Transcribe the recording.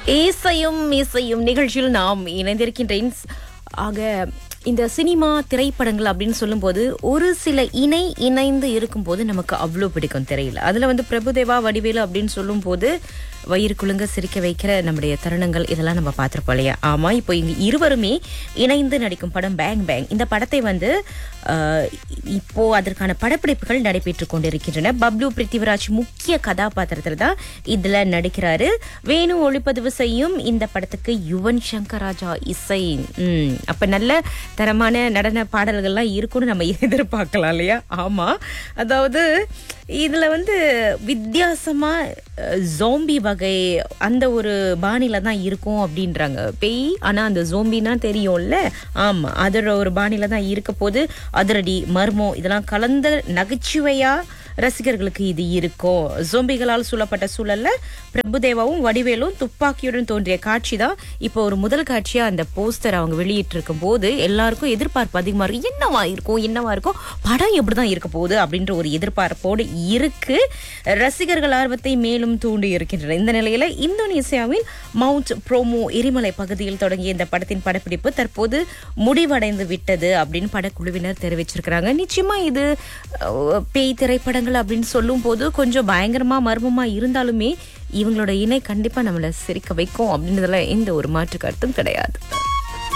இசையும் இசையும் நிகழ்ச்சியில் நாம் இணைந்திருக்கின்றேன் ஆக இந்த சினிமா திரைப்படங்கள் அப்படின்னு சொல்லும்போது ஒரு சில இணை இணைந்து இருக்கும்போது நமக்கு அவ்வளோ பிடிக்கும் திரையில் அதில் வந்து பிரபுதேவா வடிவேலு அப்படின்னு சொல்லும்போது வயிறு குலுங்க சிரிக்க வைக்கிற நம்முடைய தருணங்கள் இதெல்லாம் நம்ம பார்த்துருப்போம் இல்லையா ஆமாம் இப்போ இங்க இருவருமே இணைந்து நடிக்கும் படம் பேங் பேங் இந்த படத்தை வந்து ஆஹ், இப்போ அதற்கான படப்பிடிப்புகள் நடைபெற்று கொண்டிருக்கின்றன பப்ளு பிருத்திவிராஜ் முக்கிய கதாபாத்திரத்தில் தான் இதுல நடிக்கிறாரு வேணு ஒளிப்பதிவு செய்யும் இந்த படத்துக்கு யுவன் சங்கர் ராஜா இசை ம், அப்ப நல்ல தரமான நடன பாடல்கள்லாம் இருக்கும்னு நம்ம எதிர்பார்க்கலாம் இல்லையா ஆமா அதாவது இதுல வந்து வித்தியாசமா ஜோம்பி வகை அந்த ஒரு பாணியில தான் இருக்கும் அப்படின்றாங்க பேய் ஆனா அந்த ஜோம்பினா தெரியும்ல ஆமா அதோட ஒரு பாணியில தான் இருக்க போது அதிரடி மர்மம் இதெல்லாம் கலந்த நகைச்சுவையா ரசிகர்களுக்கு இது இருக்கும் ஜோம்பிகளால் சூழப்பட்ட சூழல்ல பிரபுதேவாவும் வடிவேலும் துப்பாக்கியுடன் தோன்றிய காட்சி தான் இப்போ ஒரு முதல் காட்சியா அந்த போஸ்டர் அவங்க வெளியிட்டு இருக்கும் போது எல்லாருக்கும் எதிர்பார்ப்பு அதிகமா இருக்கு என்னவா இருக்கும் என்னவா இருக்கும் படம் எப்படிதான் இருக்க போகுது அப்படின்ற ஒரு எதிர்பார்ப்போடு இருக்கு ரசிகர்கள் ஆர்வத்தை மேலும் தூண்டி இருக்கின்றன இந்த நிலையில இந்தோனேசியாவின் மவுண்ட் ப்ரோமோ எரிமலை பகுதியில் தொடங்கிய இந்த படத்தின் படப்பிடிப்பு தற்போது முடிவடைந்து விட்டது அப்படின்னு படக்குழுவினர் தெரிவிச்சிருக்கிறாங்க நிச்சயமா இது அஹ், பேய் திரைப்படங்கள் அப்படின்னு சொல்லும் போது கொஞ்சம் பயங்கரமா மர்மமா இருந்தாலுமே இவங்களோட இணை கண்டிப்பா நம்மள சிரிக்க வைக்கும் அப்படின்றதுல எந்த ஒரு மாற்று கருத்தும் கிடையாது